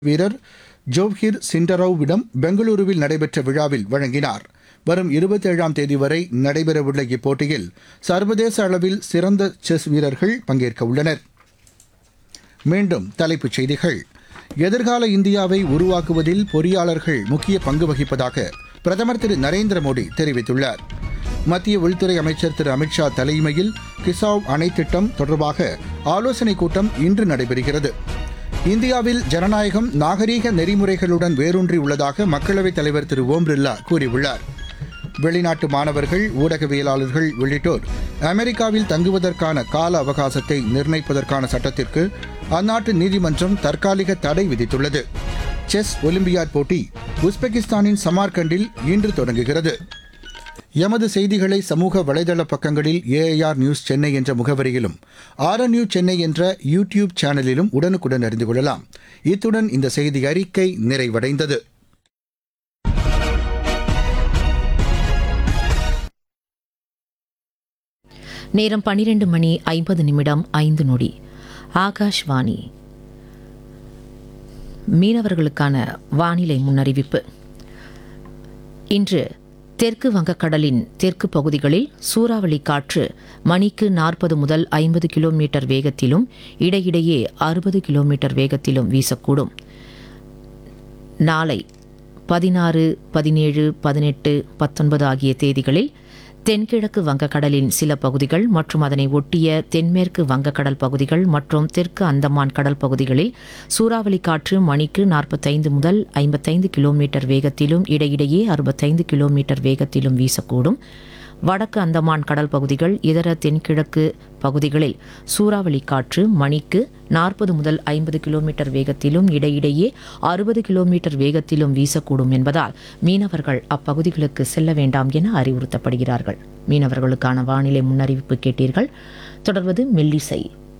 வீரர் ஜோவ்ஹிர் சிண்டரோவிடம் பெங்களூருவில் நடைபெற்ற விழாவில் வழங்கினார் வரும் இருபத்தேழாம் தேதி வரை நடைபெறவுள்ள இப்போட்டியில் சர்வதேச அளவில் சிறந்த செஸ் வீரர்கள் பங்கேற்க உள்ளனர் மீண்டும் தலைப்புச் செய்திகள் எதிர்கால இந்தியாவை உருவாக்குவதில் பொறியாளர்கள் முக்கிய பங்கு வகிப்பதாக பிரதமர் திரு நரேந்திர மோடி தெரிவித்துள்ளார் மத்திய உள்துறை அமைச்சர் திரு அமித்ஷா தலைமையில் கிசாவ் அணை திட்டம் தொடர்பாக ஆலோசனைக் கூட்டம் இன்று நடைபெறுகிறது இந்தியாவில் ஜனநாயகம் நாகரீக நெறிமுறைகளுடன் வேரூன்றி உள்ளதாக மக்களவைத் தலைவர் திரு ஓம் பிர்லா கூறியுள்ளார் வெளிநாட்டு மாணவர்கள் ஊடகவியலாளர்கள் உள்ளிட்டோர் அமெரிக்காவில் தங்குவதற்கான கால அவகாசத்தை நிர்ணயிப்பதற்கான சட்டத்திற்கு அந்நாட்டு நீதிமன்றம் தற்காலிக தடை விதித்துள்ளது செஸ் ஒலிம்பியாட் போட்டி உஸ்பெகிஸ்தானின் சமார்கண்டில் இன்று தொடங்குகிறது எமது செய்திகளை சமூக வலைதள பக்கங்களில் ஏஐஆர் நியூஸ் சென்னை என்ற முகவரியிலும் ஆர்என்யூ சென்னை என்ற யூ டியூப் சேனலிலும் உடனுக்குடன் அறிந்து கொள்ளலாம் இத்துடன் இந்த செய்தி அறிக்கை நிறைவடைந்தது நேரம் பன்னிரண்டு மணி ஐம்பது நிமிடம் ஐந்து நொடி ஆகாஷ்வாணி மீனவர்களுக்கான வானிலை முன்னறிவிப்பு இன்று தெற்கு வங்கக்கடலின் தெற்கு பகுதிகளில் சூறாவளி காற்று மணிக்கு நாற்பது முதல் ஐம்பது கிலோமீட்டர் வேகத்திலும் இடையிடையே அறுபது கிலோமீட்டர் வேகத்திலும் வீசக்கூடும் நாளை பதினாறு பதினேழு பதினெட்டு பத்தொன்பது ஆகிய தேதிகளில் தென்கிழக்கு வங்கக்கடலின் சில பகுதிகள் மற்றும் அதனை ஒட்டிய தென்மேற்கு வங்கக்கடல் பகுதிகள் மற்றும் தெற்கு அந்தமான் கடல் பகுதிகளில் சூறாவளி காற்று மணிக்கு நாற்பத்தைந்து முதல் ஐம்பத்தைந்து கிலோமீட்டர் வேகத்திலும் இடையிடையே அறுபத்தைந்து கிலோமீட்டர் வேகத்திலும் வீசக்கூடும் வடக்கு அந்தமான் கடல் பகுதிகள் இதர தென்கிழக்கு பகுதிகளில் சூறாவளி காற்று மணிக்கு நாற்பது முதல் ஐம்பது கிலோமீட்டர் வேகத்திலும் இடையிடையே அறுபது கிலோமீட்டர் வேகத்திலும் வீசக்கூடும் என்பதால் மீனவர்கள் அப்பகுதிகளுக்கு செல்ல வேண்டாம் என அறிவுறுத்தப்படுகிறார்கள் மீனவர்களுக்கான வானிலை முன்னறிவிப்பு கேட்டீர்கள் தொடர்வது மெல்லிசை